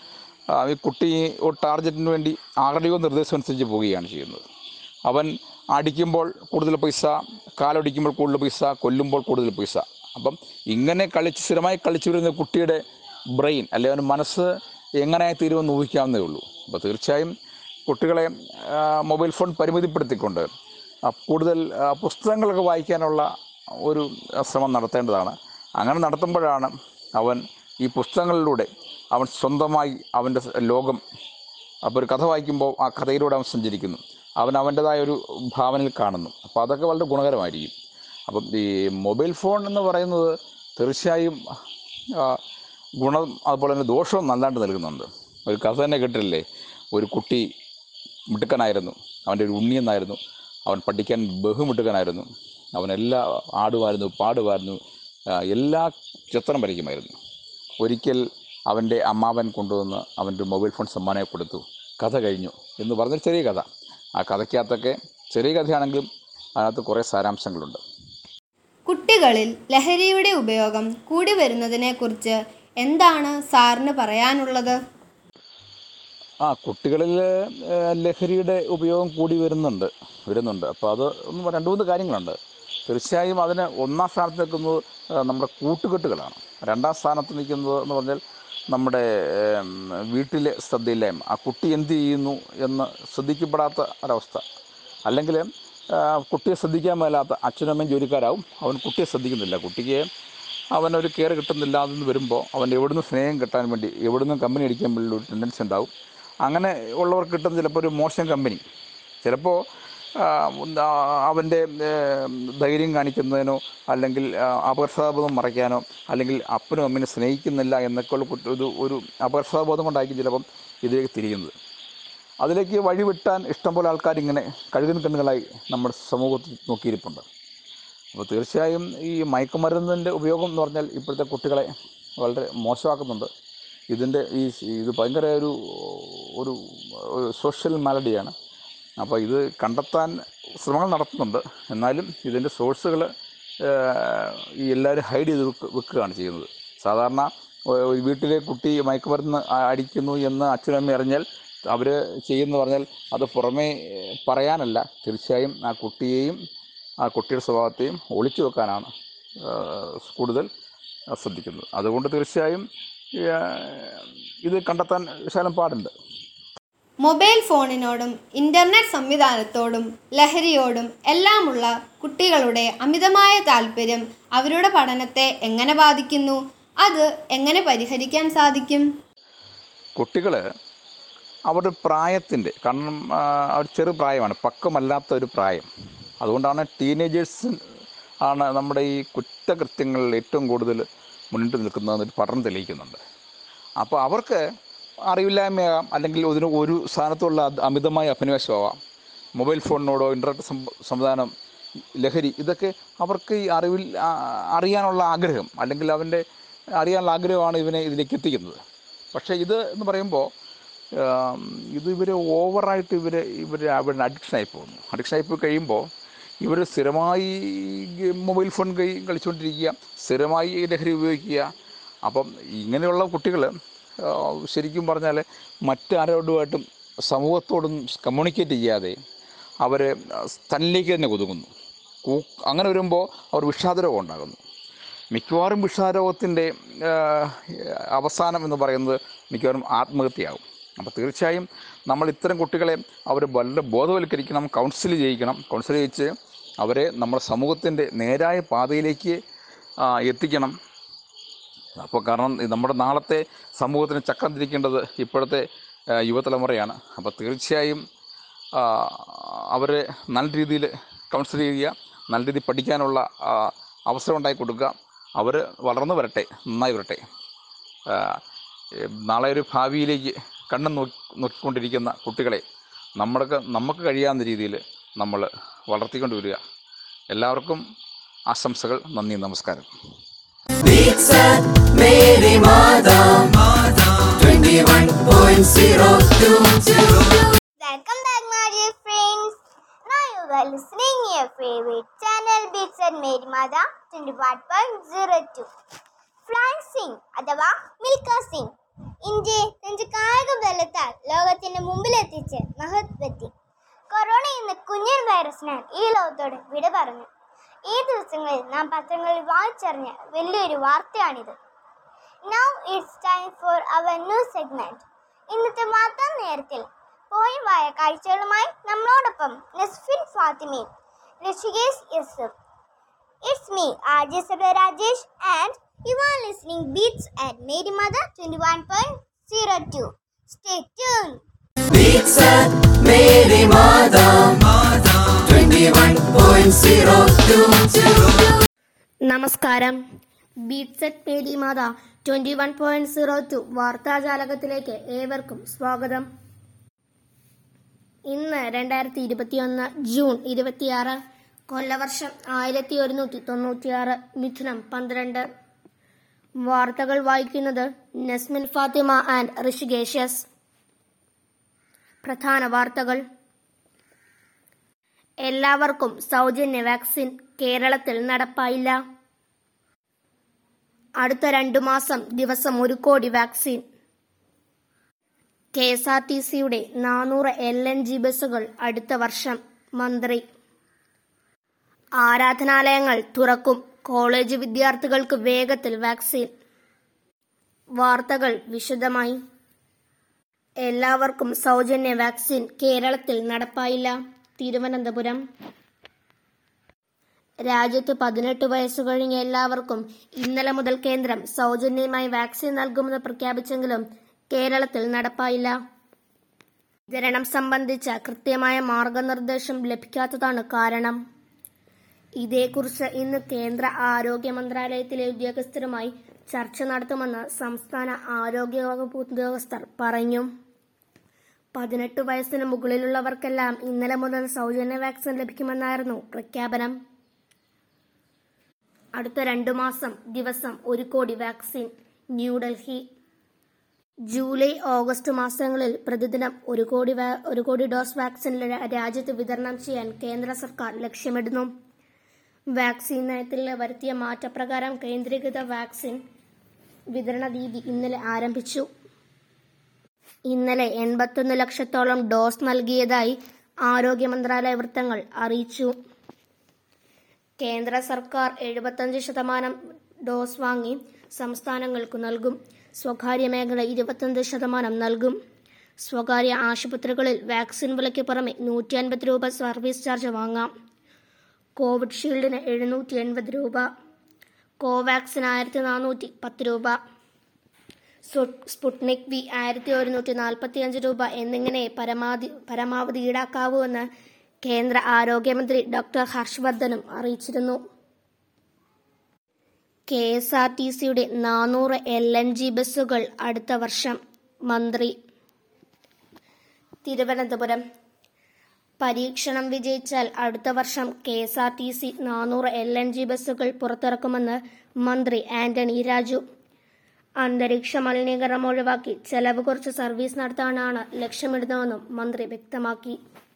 [SPEAKER 8] ആ, ഈ കുട്ടി ടാർഗറ്റിന് വേണ്ടി ആരുടെയോ നിർദ്ദേശം അനുസരിച്ച് പോവുകയാണ് ചെയ്യുന്നത് അവൻ അടിക്കുമ്പോൾ കൂടുതൽ പൈസ കാലൊടിക്കുമ്പോൾ കൂടുതൽ പൈസ കൊല്ലുമ്പോൾ കൂടുതൽ പൈസ അപ്പം ഇങ്ങനെ കളിച്ച് സ്ഥിരമായി കളിച്ചു വരുന്ന കുട്ടിയുടെ ബ്രെയിൻ അല്ലെങ്കിൽ അവൻ്റെ മനസ്സ് എങ്ങനെ തീരുമെന്ന് ഊഹിക്കാവുന്നേ ഉള്ളൂ അപ്പോൾ തീർച്ചയായും കുട്ടികളെ ആ, മൊബൈൽ ഫോൺ പരിമിതിപ്പെടുത്തിക്കൊണ്ട് ആ, കൂടുതൽ ആ, പുസ്തകങ്ങളൊക്കെ വായിക്കാനുള്ള ഒരു ശ്രമം നടത്തേണ്ടതാണ് അങ്ങനെ നടത്തുമ്പോഴാണ് അവൻ ഈ പുസ്തകങ്ങളിലൂടെ അവൻ സ്വന്തമായി അവൻ്റെ ലോകം അപ്പോൾ ഒരു കഥ വായിക്കുമ്പോൾ ആ കഥയിലൂടെ അവൻ സഞ്ചരിക്കുന്നു അവൻ അവൻ്റെതായ ഒരു ഭാവനയിൽ കാണുന്നു അപ്പോൾ അതൊക്കെ വളരെ ഗുണകരമായിരിക്കും അപ്പം ഈ മൊബൈൽ ഫോൺ എന്ന് പറയുന്നത് തീർച്ചയായും ആ, ഗുണം അതുപോലെ തന്നെ ദോഷവും നല്ലാണ്ട് നൽകുന്നുണ്ട് ഒരു കഥ തന്നെ കേട്ടില്ലേ ഒരു കുട്ടി മിടുക്കനായിരുന്നു അവൻ്റെ ഒരു ഉണ്ണിയെന്നായിരുന്നു അവൻ പഠിക്കാൻ ബഹുമിടുക്കനായിരുന്നു അവനെല്ലാം ആടുമായിരുന്നു പാടുമായിരുന്നു ആ, എല്ലാ ചിത്രം വരയ്ക്കുമായിരുന്നു ഒരിക്കൽ അവൻ്റെ അമ്മാവൻ കൊണ്ടുവന്ന് അവൻ്റെ മൊബൈൽ ഫോൺ സമ്മാനം കൊടുത്തു കഥ കഴിഞ്ഞു എന്ന് പറഞ്ഞൊരു ചെറിയ കഥ ആ കഥയ്ക്കകത്തൊക്കെ ചെറിയ കഥയാണെങ്കിലും അതിനകത്ത് കുറേ സാരാംശങ്ങളുണ്ട്
[SPEAKER 7] കുട്ടികളിൽ ലഹരിയുടെ ഉപയോഗം കൂടി വരുന്നതിനെക്കുറിച്ച് എന്താണ് സാറിന് പറയാനുള്ളത്
[SPEAKER 8] ആ കുട്ടികളിൽ ഏഹ്, ലഹരിയുടെ ഉപയോഗം കൂടി വരുന്നുണ്ട് വരുന്നുണ്ട് അപ്പോൾ അത് ഒന്ന് രണ്ട് മൂന്ന് കാര്യങ്ങളുണ്ട് തീർച്ചയായും അതിന് ഒന്നാം സ്ഥാനത്ത് നിൽക്കുന്നത് ഏഹ്, നമ്മുടെ കൂട്ടുകെട്ടുകളാണ് രണ്ടാം സ്ഥാനത്ത് നിൽക്കുന്നത് എന്ന് പറഞ്ഞാൽ നമ്മുടെ ഏം, വീട്ടിലെ ശ്രദ്ധയില്ലായ്മ ആ കുട്ടി എന്ത് ചെയ്യുന്നു എന്ന് ശ്രദ്ധിക്കപ്പെടാത്ത ഒരവസ്ഥ അല്ലെങ്കിൽ കുട്ടിയെ ശ്രദ്ധിക്കാൻ മേലാത്ത അച്ഛനും അമ്മയും ജോലിക്കാരാവും അവൻ കുട്ടിയെ ശ്രദ്ധിക്കുന്നില്ല കുട്ടിക്ക് അവനൊരു കെയർ കിട്ടുന്നില്ല അതെന്ന് വരുമ്പോൾ അവൻ എവിടുന്ന് സ്നേഹം കിട്ടാൻ വേണ്ടി എവിടുന്ന് കമ്പനി അടിക്കാൻ വേണ്ടി ഒരു ടെൻഡൻസി ഉണ്ടാവും അങ്ങനെ ഉള്ളവർക്ക് കിട്ടുന്ന ചിലപ്പോൾ ഒരു മോശം കമ്പനി ചിലപ്പോൾ അവൻ്റെ ധൈര്യം കാണിക്കുന്നതിനോ അല്ലെങ്കിൽ ആ, അപകർഷതാബോധം മറയ്ക്കാനോ അല്ലെങ്കിൽ അപ്പനും അമ്മനെ സ്നേഹിക്കുന്നില്ല എന്നൊക്കെയുള്ള കുറ്റ- ഒരു ഒരു അപകർഷതാബോധം കൊണ്ടായിരിക്കും ചിലപ്പം ഇതിലേക്ക് തിരിയുന്നത് അതിലേക്ക് വഴിവിട്ടാൻ ഇഷ്ടംപോലെ ആൾക്കാർ ഇങ്ങനെ കഴുകൻ കണ്ണുകളായി നമ്മുടെ സമൂഹത്തിൽ നോക്കിയിരിപ്പുണ്ട് അപ്പോൾ തീർച്ചയായും ഈ മയക്കുമരുന്നിൻ്റെ ഉപയോഗം എന്ന് പറഞ്ഞാൽ ഇപ്പോഴത്തെ കുട്ടികളെ വളരെ മോശമാക്കുന്നുണ്ട് ഇതിൻ്റെ ഈ ഇത് ഭയങ്കര ഒരു ഒരു ഒരു സോഷ്യൽ മാലഡിയാണ് അപ്പോൾ ഇത് കണ്ടെത്താൻ ശ്രമങ്ങൾ നടത്തുന്നുണ്ട് എന്നാലും ഇതിൻ്റെ സോഴ്സുകൾ ഈ എല്ലാവരും ഹൈഡ് ചെയ്ത് വെക്ക് വെക്കുകയാണ് ചെയ്യുന്നത് സാധാരണ ഒ- ഒരു വീട്ടിലെ കുട്ടി മയക്കുമരുന്ന് അ- അടിക്കുന്നു എന്ന് അച്ഛനമ്മ അറിഞ്ഞാൽ അവർ ചെയ്യുന്നു പറഞ്ഞാൽ അത് പുറമേ ഏഹ്, പറയാനല്ല തീർച്ചയായും ആ കുട്ടിയെയും ആ കുട്ടിയുടെ സ്വഭാവത്തെയും ഒളിച്ചു വെക്കാനാണ് ഏഹ്, കൂടുതൽ ശ്രദ്ധിക്കുന്നത് അതുകൊണ്ട് തീർച്ചയായും ഏഹ്, ഇത് കണ്ടെത്താൻ ശകലം പാടുണ്ട്
[SPEAKER 7] മൊബൈൽ ഫോണിനോടും ഇൻ്റർനെറ്റ് സംവിധാനത്തോടും ലഹരിയോടും എല്ലാമുള്ള കുട്ടികളുടെ അമിതമായ താല്പര്യം അവരുടെ പഠനത്തെ എങ്ങനെ ബാധിക്കുന്നു അത് എങ്ങനെ പരിഹരിക്കാൻ സാധിക്കും
[SPEAKER 8] കുട്ടികൾ അവരുടെ പ്രായത്തിൻ്റെ കാരണം ആ, അവർ ചെറു പ്രായമാണ് പക്വമല്ലാത്ത ഒരു പ്രായം അതുകൊണ്ടാണ് ടീനേജേഴ്സ് ആണ് നമ്മുടെ ഈ കുറ്റകൃത്യങ്ങളിൽ ഏറ്റവും കൂടുതൽ മുന്നിട്ട് നിൽക്കുന്നതെന്ന് ഒരു പഠനം തെളിയിക്കുന്നുണ്ട് അപ്പോൾ അവർക്ക് അറിവില്ലായ്മയാകാം അല്ലെങ്കിൽ ഇതിന് ഒരു സ്ഥാനത്തുള്ള അത് അമിതമായ അഭിനിവേശമാവാം മൊബൈൽ ഫോണിനോടോ ഇൻ്റർനെറ്റ് സം- സംവിധാനം ലഹരി ഇതൊക്കെ അവർക്ക് ഈ അറിവിൽ ആ, അറിയാനുള്ള ആഗ്രഹം അല്ലെങ്കിൽ അവൻ്റെ അറിയാനുള്ള ആഗ്രഹമാണ് ഇവനെ ഇതിലേക്ക് എത്തിക്കുന്നത് പക്ഷേ ഇത് എന്ന് പറയുമ്പോൾ ആം, ഇത് ഇവർ ഓവറായിട്ട് ഇവർ ഇവർ അവരുടെ അഡിക്ഷനായി പോകുന്നു അഡിക്ഷനായി പോയി കഴിയുമ്പോൾ ഇവർ സ്ഥിരമായി മൊബൈൽ ഫോൺ കൈ കളിച്ചുകൊണ്ടിരിക്കുക സ്ഥിരമായി ഈ ലഹരി ഉപയോഗിക്കുക അപ്പം ഇങ്ങനെയുള്ള കുട്ടികൾ ശരിക്കും പറഞ്ഞാൽ മറ്റാരോടുമായിട്ടും സമൂഹത്തോടും കമ്മ്യൂണിക്കേറ്റ് ചെയ്യാതെ അവർ തന്നിലേക്ക് തന്നെ ഒതുങ്ങുന്നു കൂ- അങ്ങനെ വരുമ്പോൾ അവർ വിഷാദരോഗം ഉണ്ടാകുന്നു മിക്കവാറും വിഷാദരോഗത്തിൻ്റെ അവസാനം എന്ന് പറയുന്നത് മിക്കവാറും ആത്മഹത്യയാകും അപ്പോൾ തീർച്ചയായും നമ്മൾ ഇത്തരം കുട്ടികളെ അവർ വളരെ ബോധവൽക്കരിക്കണം കൗൺസിൽ ചെയ്യിക്കണം കൗൺസിൽ ചെയ്യിച്ച് അവരെ നമ്മുടെ സമൂഹത്തിൻ്റെ നേരായ പാതയിലേക്ക് ആ, എത്തിക്കണം അപ്പോൾ കാരണം ഈ നമ്മുടെ നാളത്തെ സമൂഹത്തിന് ചക്രം തിരിക്കേണ്ടത് ഇപ്പോഴത്തെ ആ, യുവതലമുറയാണ് അപ്പോൾ തീർച്ചയായും ആ, അവരെ നല്ല രീതിയിൽ കൗൺസിൽ ചെയ്യുക നല്ല രീതിയിൽ പഠിക്കാനുള്ള ആ, അവസരം ഉണ്ടാക്കി കൊടുക്കുക അവർ വളർന്നു വരട്ടെ നന്നായി വരട്ടെ ആ, ഏ, നാളെ ഒരു ഭാവിയിലേക്ക് കണ്ണും നോക്കി നോക്കിക്കൊണ്ടിരിക്കുന്ന കുട്ടികളെ നമ്മൾക്ക് നമുക്ക് കഴിയാവുന്ന രീതിയിൽ നമ്മൾ വളർത്തിക്കൊണ്ട് വരിക എല്ലാവർക്കും ആശംസകൾ നന്ദി നമസ്കാരം
[SPEAKER 1] Beats at Mary Mada 21.022
[SPEAKER 6] Welcome back, my dear friends. Now you are listening your favorite channel, Big and Mary Mother 21.02. Flying Sing അഥവാ മിൽക്ക സിംഗ് ഇന്ത്യയെ തന്റെ കായിക ബലത്താൽ ലോകത്തിന്റെ മുമ്പിലെത്തിച്ച് മഹത് വ്യക്തി കൊറോണ എന്ന കുഞ്ഞൻ വൈറസിനാൽ ഈ ലോകത്തോട് വിട പറഞ്ഞു ഈ ദിവസങ്ങളിൽ നാം പത്രങ്ങളിൽ വായിച്ചറിഞ്ഞ വലിയൊരു വാർത്തയാണിത് now it's time for our new segment ഇന്നത്തെ വാർത്താ നേരത്തിൽ പോയവായ കാഴ്ചകളുമായി നമ്മളോടൊപ്പം നസ്ഫിൻ ഫാത്തിമയും Rishikesh Yusuf it's me R J Saba Rajesh and you are listening beats at Mary Mata twenty one point zero two stay tuned
[SPEAKER 1] Beats at Mary Mada 21.02
[SPEAKER 9] നമസ്കാരം beats at Mary Mata twenty one point zero two വാർത്താജാലകത്തിലേക്ക് ഏവർക്കും സ്വാഗതം ഇന്ന് രണ്ടായിരത്തി ഇരുപത്തിയൊന്ന് ജൂൺ ഇരുപത്തിയാറ് കൊല്ലവർഷം ആയിരത്തി ഒരുന്നൂറ്റി തൊണ്ണൂറ്റിയാറ് മിഥുനം പന്ത്രണ്ട് വാർത്തകൾ വായിക്കുന്നത് നസ്മിൻ ഫാത്തിമ ആൻഡ് ഋഷികേഷ്യസ് പ്രധാന വാർത്തകൾ എല്ലാവർക്കും സൗജന്യ വാക്സിൻ കേരളത്തിൽ നടപ്പായില്ല അടുത്ത രണ്ടു മാസം ദിവസം ഒരു crore vaccine K S R T സിയുടെ നാനൂറ് എൽ എൻ ജി ബസ്സുകൾ അടുത്ത വർഷം മന്ത്രി ആരാധനാലയങ്ങൾ തുറക്കും കോളേജ് വിദ്യാർത്ഥികൾക്ക് വേഗത്തിൽ വാക്സിൻ വാർത്തകൾ വിശദമായി എല്ലാവർക്കും സൗജന്യ വാക്സിൻ കേരളത്തിൽ നടപ്പായില്ല തിരുവനന്തപുരം രാജ്യത്ത് പതിനെട്ട് വയസ്സ് കഴിഞ്ഞ എല്ലാവർക്കും ഇന്നലെ മുതൽ കേന്ദ്രം സൗജന്യമായി വാക്സിൻ നൽകുമെന്ന് പ്രഖ്യാപിച്ചെങ്കിലും കേരളത്തിൽ നടപ്പായില്ല വിതരണം സംബന്ധിച്ച കൃത്യമായ മാർഗനിർദ്ദേശം ലഭിക്കാത്തതാണ് കാരണം ഇതേക്കുറിച്ച് ഇന്ന് കേന്ദ്ര ആരോഗ്യ മന്ത്രാലയത്തിലെ ഉദ്യോഗസ്ഥരുമായി ചർച്ച നടത്തുമെന്ന് സംസ്ഥാന ആരോഗ്യ വകുപ്പ് ഉദ്യോഗസ്ഥർ പറഞ്ഞു പതിനെട്ട് വയസ്സിന് മുകളിലുള്ളവർക്കെല്ലാം ഇന്നലെ മുതൽ സൗജന്യ വാക്സിൻ ലഭിക്കുമെന്നായിരുന്നു പ്രഖ്യാപനം അടുത്ത രണ്ടു മാസം ദിവസം ഒരു crore vaccine New Delhi July August മാസങ്ങളിൽ പ്രതിദിനം ഒരു കോടി വാ- ഒരു കോടി ഡോസ് വാക്സിൻ ല- രാജ്യത്ത് വിതരണം ചെയ്യാൻ കേന്ദ്ര സർക്കാർ ലക്ഷ്യമിടുന്നു വാക്സിൻ നയത്തിൽ വരുത്തിയ മാറ്റപ്രകാരം കേന്ദ്രീകൃത വാക്സിൻ വിതരണ രീതി ഇന്നലെ ആരംഭിച്ചു ഇന്നലെ എൺപത്തൊന്ന് ലക്ഷത്തോളം ഡോസ് നൽകിയതായി ആരോഗ്യ മന്ത്രാലയ വൃത്തങ്ങൾ അറിയിച്ചു കേന്ദ്ര സർക്കാർ എഴുപത്തഞ്ച് ശതമാനം ഡോസ് വാങ്ങി സംസ്ഥാനങ്ങൾക്ക് നൽകും സ്വകാര്യ മേഖല ഇരുപത്തഞ്ച് ശതമാനം നൽകും സ്വകാര്യ ആശുപത്രികളിൽ വാക്സിൻ വിലയ്ക്ക് പുറമെ നൂറ്റി അൻപത് രൂപ സർവീസ് ചാർജ് വാങ്ങാം കോവിഡ് ഷീൽഡിന് എഴുന്നൂറ്റി എൺപത് രൂപ കോവാക്സിൻ ആയിരത്തി നാനൂറ്റി പത്ത് രൂപ സു- സ്പുട്നിക് വി ആയിരത്തി ഒരുന്നൂറ്റി നാൽപ്പത്തി അഞ്ച് രൂപ എന്നിങ്ങനെ പരമാവധി പരമാവധി ഈടാക്കാവൂവെന്ന് കേന്ദ്ര ആരോഗ്യമന്ത്രി ഡോക്ടർ ഹർഷവർദ്ധനും അറിയിച്ചിരുന്നു കെ എസ് ആർ ടി സിയുടെ നാനൂറ് എൽ എൻ ജി ബസ്സുകൾ അടുത്ത വർഷം മന്ത്രി തിരുവനന്തപുരം പരീക്ഷണം വിജയിച്ചാൽ അടുത്ത വർഷം K S R T C നാനൂറ് എൽ എൻ ജി ബസ്സുകൾ പുറത്തിറക്കുമെന്ന് മന്ത്രി ആന്റണി രാജു അന്തരീക്ഷ മലിനീകരണം ഒഴിവാക്കി ചെലവ് കുറച്ച് സർവീസ് നടത്താനാണ് ലക്ഷ്യമിടുന്നതെന്നും മന്ത്രി വ്യക്തമാക്കി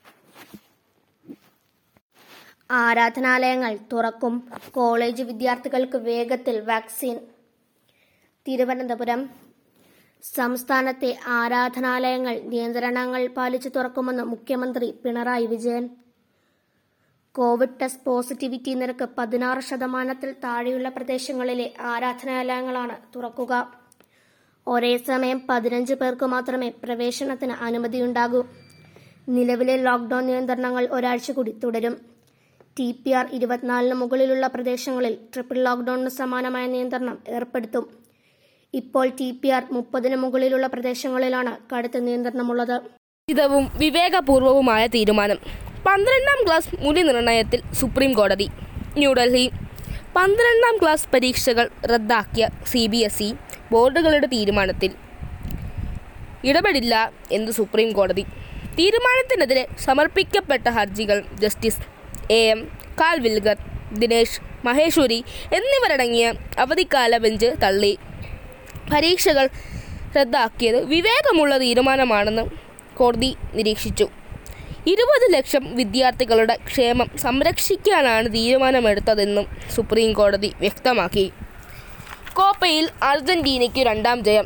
[SPEAKER 9] ആരാധനാലയങ്ങൾ തുറക്കും കോളേജ് വിദ്യാർത്ഥികൾക്ക് വേഗത്തിൽ വാക്സിൻ തിരുവനന്തപുരം സംസ്ഥാനത്തെ ആരാധനാലയങ്ങൾ നിയന്ത്രണങ്ങൾ പാലിച്ച് തുറക്കുമെന്ന് മുഖ്യമന്ത്രി Pinarayi Vijayan Covid test positivity നിരക്ക് പതിനാറ് ശതമാനത്തിൽ താഴെയുള്ള പ്രദേശങ്ങളിലെ ആരാധനാലയങ്ങളാണ് തുറക്കുക ഒരേ സമയം പതിനഞ്ച് പേർക്ക് മാത്രമേ പ്രവേശനത്തിന് അനുമതിയുണ്ടാകൂ നിലവിലെ ലോക്ഡൌൺ നിയന്ത്രണങ്ങൾ ഒരാഴ്ച കൂടി തുടരും ടി പി ആർ ഇരുപത്തിനാലിന് മുകളിലുള്ള പ്രദേശങ്ങളിൽ ട്രിപ്പിൾ ലോക്ഡൌണിന് സമാനമായ നിയന്ത്രണം ഏർപ്പെടുത്തും ഇപ്പോൾ ടി പി ആർ മുപ്പതിന് മുകളിലുള്ള പ്രദേശങ്ങളിലാണ് കടുത്ത നിയന്ത്രണമുള്ളത്
[SPEAKER 10] ഉചിതവും വിവേകപൂർവവുമായ തീരുമാനം പന്ത്രണ്ടാം ക്ലാസ് മൂല്യനിർണ്ണയത്തിൽ സുപ്രീം കോടതി ന്യൂഡൽഹി പന്ത്രണ്ടാം ക്ലാസ് പരീക്ഷകൾ റദ്ദാക്കിയ സി ബി എസ് ഇ ബോർഡുകളുടെ തീരുമാനത്തിൽ ഇടപെടില്ല എന്ന് സുപ്രീം കോടതി തീരുമാനത്തിനെതിരെ സമർപ്പിക്കപ്പെട്ട ഹർജികൾ justice A M Khanwilkar Dinesh Maheshwari എന്നിവരടങ്ങിയ അവധിക്കാല ബെഞ്ച് തള്ളി പരീക്ഷകൾ റദ്ദാക്കിയത് വിവേകമുള്ള തീരുമാനമാണെന്ന് കോടതി നിരീക്ഷിച്ചു ഇരുപത് ലക്ഷം വിദ്യാർത്ഥികളുടെ ക്ഷേമം സംരക്ഷിക്കാനാണ് തീരുമാനമെടുത്തതെന്നും സുപ്രീം കോടതി വ്യക്തമാക്കി കോപ്പയിൽ അർജന്റീനയ്ക്ക് രണ്ടാം ജയം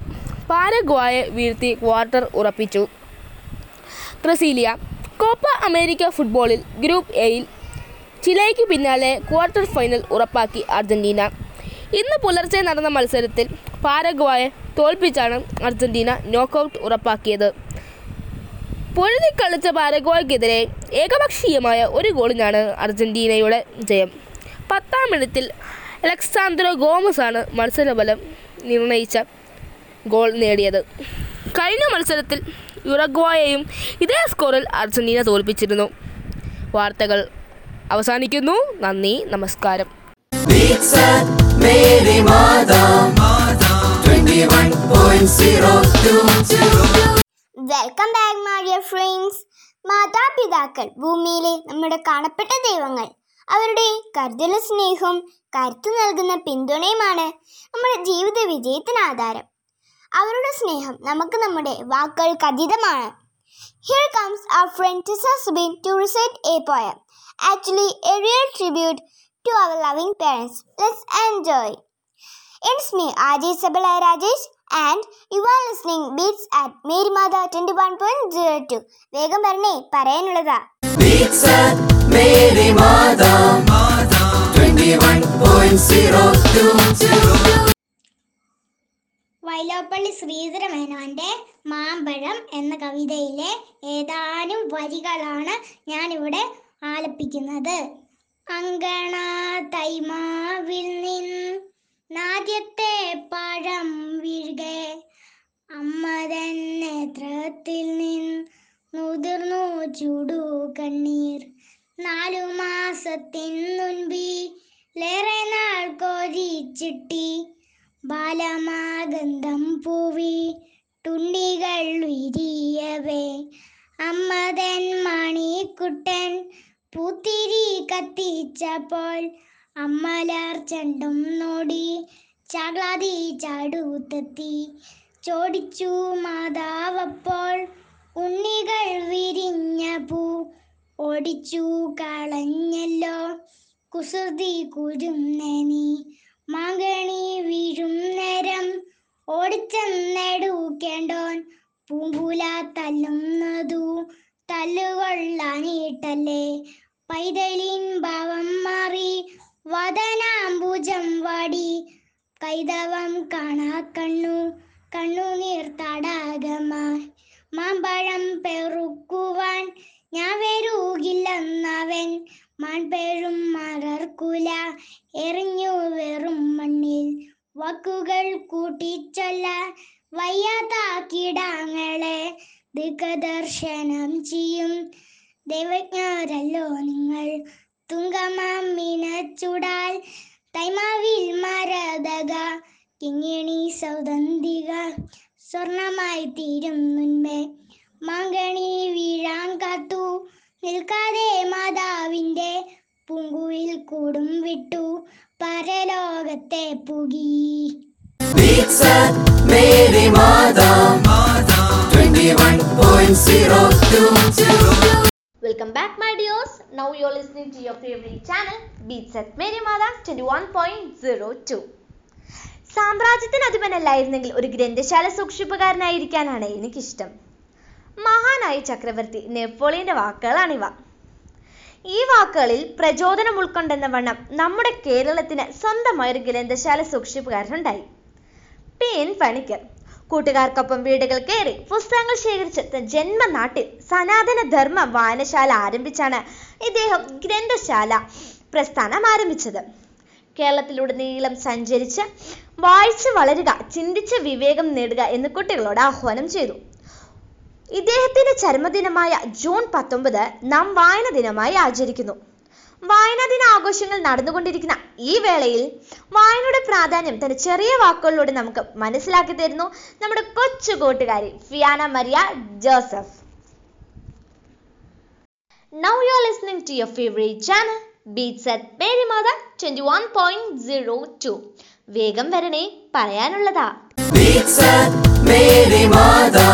[SPEAKER 10] പാരഗ്വായെ വീഴ്ത്തി ക്വാർട്ടർ ഉറപ്പിച്ചു ബ്രസീലിയ കോപ്പ അമേരിക്ക ഫുട്ബോളിൽ ഗ്രൂപ്പ് എയിൽ ചിലയ്ക്ക് പിന്നാലെ ക്വാർട്ടർ ഫൈനൽ ഉറപ്പാക്കി അർജന്റീന ഇന്ന് പുലർച്ചെ നടന്ന മത്സരത്തിൽ പാരഗ്വായെ തോൽപ്പിച്ചാണ് അർജന്റീന നോക്കൌട്ട് ഉറപ്പാക്കിയത് പൊഴുതി കളിച്ച പാരഗ്വായ്ക്കെതിരെ ഏകപക്ഷീയമായ ഒരു ഗോളിനാണ് അർജന്റീനയുടെ ജയം പത്താം മിനിറ്റിൽ അലക്സാന്ദ്രോ ഗോമസ് ആണ് മത്സരഫലം നിർണയിച്ച ഗോൾ നേടിയത് കഴിഞ്ഞ മത്സരത്തിൽ യുറഗ്വായെയും ഇതേ സ്കോറിൽ അർജന്റീന തോൽപ്പിച്ചിരുന്നു വാർത്തകൾ അവസാനിക്കുന്നു നന്ദി നമസ്കാരം
[SPEAKER 1] Beats at Mary Mada 21.02
[SPEAKER 6] welcome back my dear friends മാതാപിതാക്കൾ ഭൂമിയിലെ നമ്മുടെ കാണപ്പെട്ട ദൈവങ്ങൾ അവരുടെ കരുതലും സ്നേഹവും കരുത്തു നൽകുന്ന പിന്തുണയുമാണ് നമ്മുടെ ജീവിത വിജയത്തിന് ആധാരം അവരുടെ സ്നേഹം നമുക്ക് നമ്മുടെ വാക്കുകൾക്ക് അതീതമാണ് here comes our friend Tissa Subin to recite a poem. Actually, a real tribute to our loving parents. Let's enjoy. It's me, RJ Sabala Rajesh, and you are listening Beats at Mary Mother 21.02. വേഗം പറഞ്ഞേ പറയാനുള്ളതാ
[SPEAKER 1] Beats at Mary Mada 21.02
[SPEAKER 6] Vyloppilli ശ്രീധരമേനോന്റെ മാമ്പഴം എന്ന കവിതയിലെ ഏതാനും വരികളാണ് ഞാനിവിടെ ആലപിക്കുന്നത് അങ്കണ തൈമാവിൽ നിന്നാദ്യത്തെ പഴം വീഴുകെ അമ്മതൻ നേത്രത്തിൽ നിന്നുതിർന്നു ചൂടു കണ്ണീർ നാലു മാസത്തിൻ മുൻപിലേറെ നാൾ കോരിച്ചിട്ടി ബാലമാഗന്ധം പൂവി തുണ്ടികൾ വിരിയവേ അമ്മതൻ മണിക്കുട്ടൻ പൂത്തിരി കത്തിച്ചപ്പോൾ അമ്മലാർ ചണ്ടും നോടി ചാഗ്ലാതി ചാടുത്തെത്തി ചോടിച്ചു മാതാവപ്പോൾ ഉണ്ണികൾ വിരിഞ്ഞ പൂ ഓടിച്ചു കളഞ്ഞല്ലോ കുസൃതി കുരുന്നേ നീ മാങ്കണി വീഴും നേരം ഓടിച്ചെന്നെടുക്കേണ്ടോൻ പൂമ്പുല തല്ലുന്നതു തല്ലുകൊള്ളാനിട്ടല്ലേ പൈതലിൻ ഭാവം മാറി വദനാംബുജം വാടി കൈതവം കാണാ കണ്ണു കണ്ണുനീർ തടാകമായി മാമ്പഴം പെറുക്കുവാൻ ഞാൻ വരൂകില്ലെന്നവൻ മാൺപേഴും മറർക്കുല എറിഞ്ഞു വെറും മണ്ണിൽ വാക്കുകൾ കൂട്ടിച്ചൊല്ല വയ്യാത്ത കിടാങ്ങളെ ദിഗദർശനം ചെയ്യും ദൈവജ്ഞരല്ലോ നിങ്ങൾ തുങ്കമാമിനച്ചുടാൽ തൈമാവിൽ മരതക കിങ്ങിണി സൗതന്തിക സ്വർണമായി തീരും മുൻപേ മാങ്കണി വീഴാൻ കാത്തു നിൽക്കാതെ മാതാവിൻ്റെ പൂങ്കുയിൽ കൂടും വിട്ടു പരലോകത്തെ പുകി
[SPEAKER 1] Beats at Mary Mada 21.02
[SPEAKER 3] Welcome back, my dears. Now you're listening to your favorite channel, Beats at Mary Mada 21.02. സാമ്രാജ്യത്തിന് അധിപനല്ലായിരുന്നെങ്കിൽ ഒരു ഗ്രന്ഥശാല സൂക്ഷിപ്പുകാരനായിരിക്കാനാണ് എനിക്കിഷ്ടം മഹാനായ ചക്രവർത്തി നെപ്പോളിയന്റെ വാക്കുകളാണിവ ഈ വാക്കുകളിൽ പ്രചോദനം ഉൾക്കൊണ്ടെന്ന വണ്ണം നമ്മുടെ കേരളത്തിന് സ്വന്തമായൊരു ഗ്രന്ഥശാല സൂക്ഷിപ്പുകാരനുണ്ടായി പി എൻ പണിക്കർ കൂട്ടുകാർക്കൊപ്പം വീടുകൾ കയറി പുസ്തകങ്ങൾ ശേഖരിച്ച് തൻ ജന്മനാട്ടിൽ സനാതന ധർമ്മ വായനശാല ആരംഭിച്ചാണ് ഇദ്ദേഹം ഗ്രന്ഥശാല പ്രസ്ഥാനം ആരംഭിച്ചത് കേരളത്തിലുടനീളം സഞ്ചരിച്ച് വായിച്ച് വളരുക ചിന്തിച്ച് വിവേകം നേടുക എന്ന് കുട്ടികളോട് ആഹ്വാനം ചെയ്തു ഇദ്ദേഹത്തിന്റെ ചരമദിനമായ ജൂൺ പത്തൊമ്പത് നാം വായന ദിനമായി ആചരിക്കുന്നു വായനാ ദിന ആഘോഷങ്ങൾ നടന്നുകൊണ്ടിരിക്കുന്ന ഈ വേളയിൽ വായനയുടെ പ്രാധാന്യം തന്റെ ചെറിയ വാക്കുകളിലൂടെ നമുക്ക് മനസ്സിലാക്കി തരുന്നു നമ്മുടെ കൊച്ചു കൂട്ടുകാരി Fiana Maria Joseph Now you are listening to your favorite channel, Beats at Mary Mother 21.02. വേഗം വരണേ പറയാനുള്ളതാ
[SPEAKER 1] Beats at Mary Mada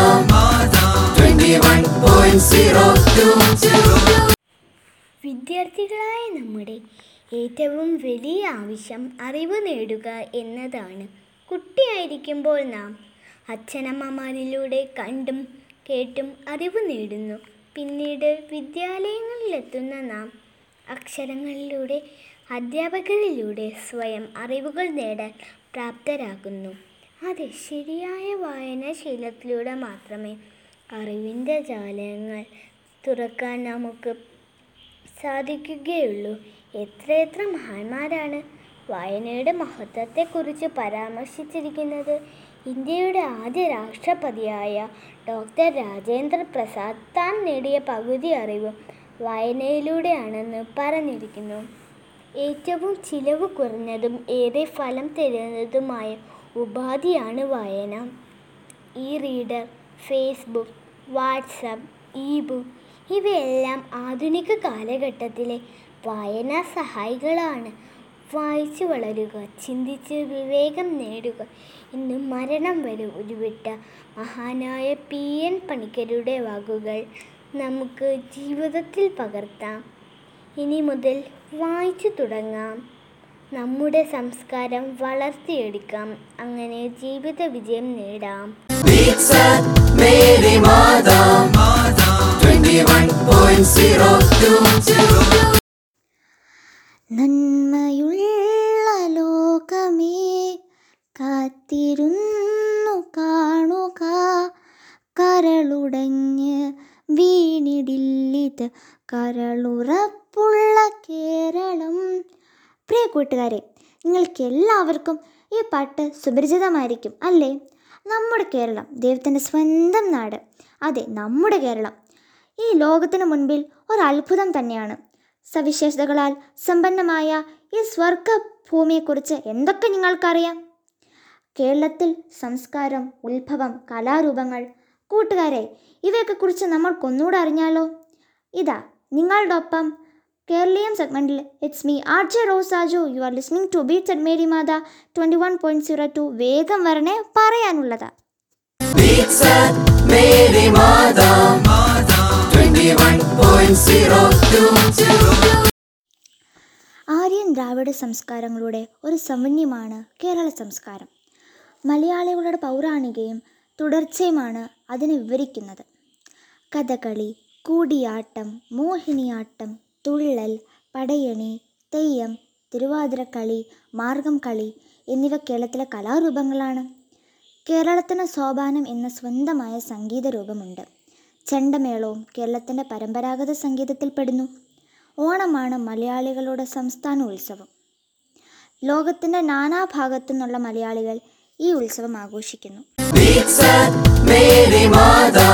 [SPEAKER 1] 21.02
[SPEAKER 11] വിദ്യാർത്ഥികളായ നമ്മുടെ ഏറ്റവും വലിയ ആവശ്യം അറിവ് നേടുക എന്നതാണ് കുട്ടിയായിരിക്കുമ്പോൾ നാം അച്ഛനമ്മമാരിലൂടെ കണ്ടും കേട്ടും അറിവ് നേടുന്നു പിന്നീട് വിദ്യാലയങ്ങളിലെത്തുന്ന നാം അക്ഷരങ്ങളിലൂടെ അധ്യാപകരിലൂടെ സ്വയം അറിവുകൾ നേടാൻ പ്രാപ്തരാകുന്നു അതെ ശരിയായ വായനാശീലത്തിലൂടെ മാത്രമേ അറിവിൻ്റെ ജാലകങ്ങൾ തുറക്കാൻ നമുക്ക് സാധിക്കുകയുള്ളൂ എത്രയെത്ര മഹാന്മാരാണ് വായനയുടെ മഹത്വത്തെക്കുറിച്ച് പരാമർശിച്ചിരിക്കുന്നത് ഇന്ത്യയുടെ ആദ്യ രാഷ്ട്രപതിയായ ഡോക്ടർ രാജേന്ദ്ര പ്രസാദ് താൻ നേടിയ പകുതി അറിവ് വായനയിലൂടെയാണെന്ന് പറഞ്ഞിരിക്കുന്നു ഏറ്റവും ചിലവ് കുറഞ്ഞതും ഏറെ ഫലം തരുന്നതുമായ ഉപാധിയാണ് വായന e reader Facebook WhatsApp e book ഇവയെല്ലാം ആധുനിക കാലഘട്ടത്തിലെ വായനാ സഹായികളാണ് വായിച്ചു വളരുക ചിന്തിച്ച് വിവേകം നേടുക ഇന്ന് മരണം വരെ ഉരുവിട്ട മഹാനായ പി എൻ പണിക്കരുടെ വാക്കുകൾ നമുക്ക് ജീവിതത്തിൽ പകർത്താം ഇനി മുതൽ വായിച്ചു തുടങ്ങാം നമ്മുടെ സംസ്കാരം വളർത്തിയെടുക്കാം അങ്ങനെ ജീവിത വിജയം നേടാം
[SPEAKER 1] Beats at Mary Mada 21.02
[SPEAKER 12] നന്മയുള്ള ലോകമേ കാത്തിരുന്നു കാണുക കരളുടഞ്ഞ് വീണിടില്ലിത് കരളുറപ്പുള്ള കേരളം പ്രിയ കൂട്ടുകാരെ നിങ്ങൾക്ക് എല്ലാവർക്കും ഈ പാട്ട് സുപരിചിതമായിരിക്കും അല്ലേ നമ്മുടെ കേരളം ദൈവത്തിൻ്റെ സ്വന്തം നാട് അതെ നമ്മുടെ കേരളം ഈ ലോകത്തിന് മുൻപിൽ ഒരു അത്ഭുതം തന്നെയാണ് സവിശേഷതകളാൽ സമ്പന്നമായ ഈ സ്വർഗ ഭൂമിയെക്കുറിച്ച് എന്തൊക്കെ നിങ്ങൾക്കറിയാം കേരളത്തിൽ സംസ്കാരം ഉത്ഭവം കലാരൂപങ്ങൾ കൂട്ടുകാരെ ഇവയൊക്കെ കുറിച്ച് നമ്മൾക്കൊന്നുകൂടെ അറിഞ്ഞാലോ ഇതാ നിങ്ങളുടെ ഒപ്പം കേരളീയം സെഗ്മെൻറ്റിൽ it's me R J Rosaju you are listening to beats at Mary Mata twenty one point zero two വേഗം വരണേ പറയാനുള്ളതാ
[SPEAKER 1] Beats at Mary Mada 21.02
[SPEAKER 12] Aryan ദ്രാവിഡ സംസ്കാരങ്ങളുടെ ഒരു സമന്വയമാണ് കേരള സംസ്കാരം മലയാളികളുടെ പൗരാണികയും തുടർച്ചയുമാണ് അതിനെ വിവരിക്കുന്നത് കഥകളി കൂടിയാട്ടം മോഹിനിയാട്ടം തുള്ളൽ പടയണി തെയ്യം തിരുവാതിരക്കളി മാർഗം കളി എന്നിവ കേരളത്തിലെ കലാരൂപങ്ങളാണ് കേരളത്തിന് സോപാനം എന്ന സ്വന്തമായ സംഗീത രൂപമുണ്ട് ചെണ്ടമേളവും കേരളത്തിൻ്റെ പരമ്പരാഗത സംഗീതത്തിൽപ്പെടുന്നു ഓണമാണ് മലയാളികളുടെ സംസ്ഥാന ഉത്സവം ലോകത്തിൻ്റെ നാനാഭാഗത്തു നിന്നുള്ള മലയാളികൾ ഈ ഉത്സവം ആഘോഷിക്കുന്നു
[SPEAKER 1] Beats at Mary Mada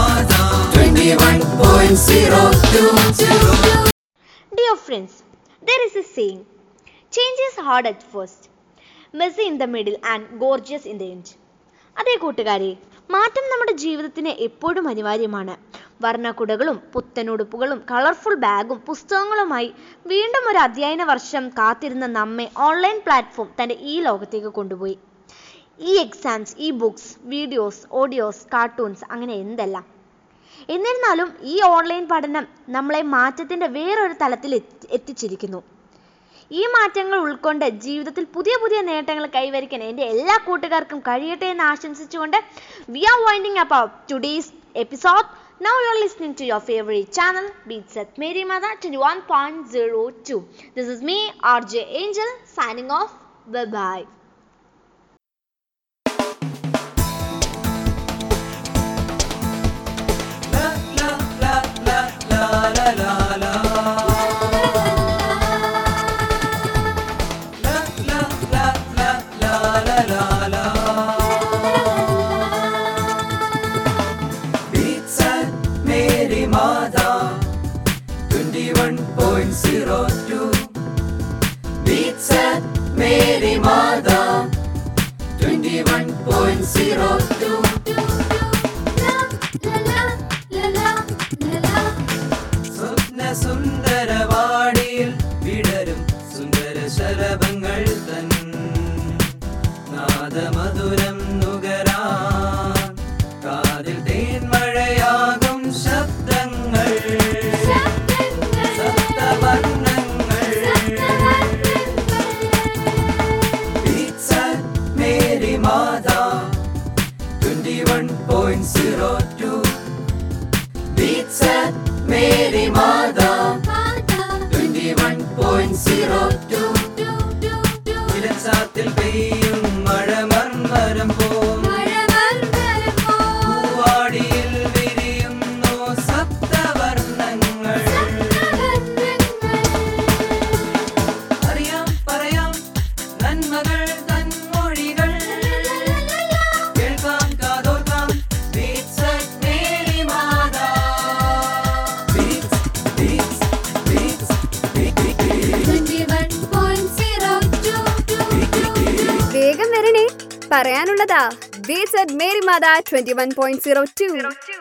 [SPEAKER 1] 21.02
[SPEAKER 3] Dear friends, there is a saying change is hard at first, messy in the middle, and gorgeous in the end. അതേ കൂട്ടുകാരെ മാറ്റം നമ്മുടെ ജീവിതത്തിന് എപ്പോഴും അനിവാര്യമാണ് വർണ്ണക്കുടകളും പുത്തനുടുപ്പുകളും കളർഫുൾ ബാഗും പുസ്തകങ്ങളുമായി വീണ്ടും ഒരു അധ്യയന വർഷം കാത്തിരുന്ന നമ്മെ ഓൺലൈൻ പ്ലാറ്റ്ഫോം തൻ്റെ ഈ ലോകത്തേക്ക് കൊണ്ടുപോയി ഈ എക്സാംസ് ഈ ബുക്സ് വീഡിയോസ് ഓഡിയോസ് കാർട്ടൂൺസ് അങ്ങനെ എന്തെല്ലാം എന്നിരുന്നാലും ഈ ഓൺലൈൻ പഠനം നമ്മളെ മാറ്റത്തിൻ്റെ വേറൊരു തലത്തിൽ എത്തി- എത്തിച്ചിരിക്കുന്നു ഈ മാറ്റങ്ങൾ ഉൾക്കൊണ്ട് ജീവിതത്തിൽ പുതിയ പുതിയ നേട്ടങ്ങൾ കൈവരിക്കാൻ എൻ്റെ എല്ലാ കൂട്ടുകാർക്കും കഴിയട്ടെ എന്ന് ആശംസിച്ചുകൊണ്ട് we are winding up today's episode now you are listening to your favourite channel beats at Mary Mada twenty one point zero two this is me R J Angel signing off bye
[SPEAKER 1] Beats at Mary Mada 21.02 Beats at Mary Mada 21.02 സ്വപ്ന സുന്ദരവാടിയിൽ വിടരും സുന്ദര ശലഭങ്ങൾ തൻ നാദമധുരം നുകരാൻ കാതിൽ തേൻമഴയാകും ശബ്ദങ്ങൾ സപ്തവർണ്ണങ്ങൾ Beats at Mary Mada Mary Matha twenty one point zero two ഇലച്ചാത്തിൽ പെയ്യും മഴ മർമരം പോ പൂവാടിയിൽ വിരിയുന്നു സപ്തവർണ്ണങ്ങൾ അറിയാം പറയാം നന്മകൾ തന്മൊഴികൾ കേൾക്കാം കാതോർക്കാം Beats at Mary Mata Beats, beats, beats,
[SPEAKER 13] വേഗം വരണേ പറയാനുള്ളതാ Beats at Mary Matha twenty one point zero to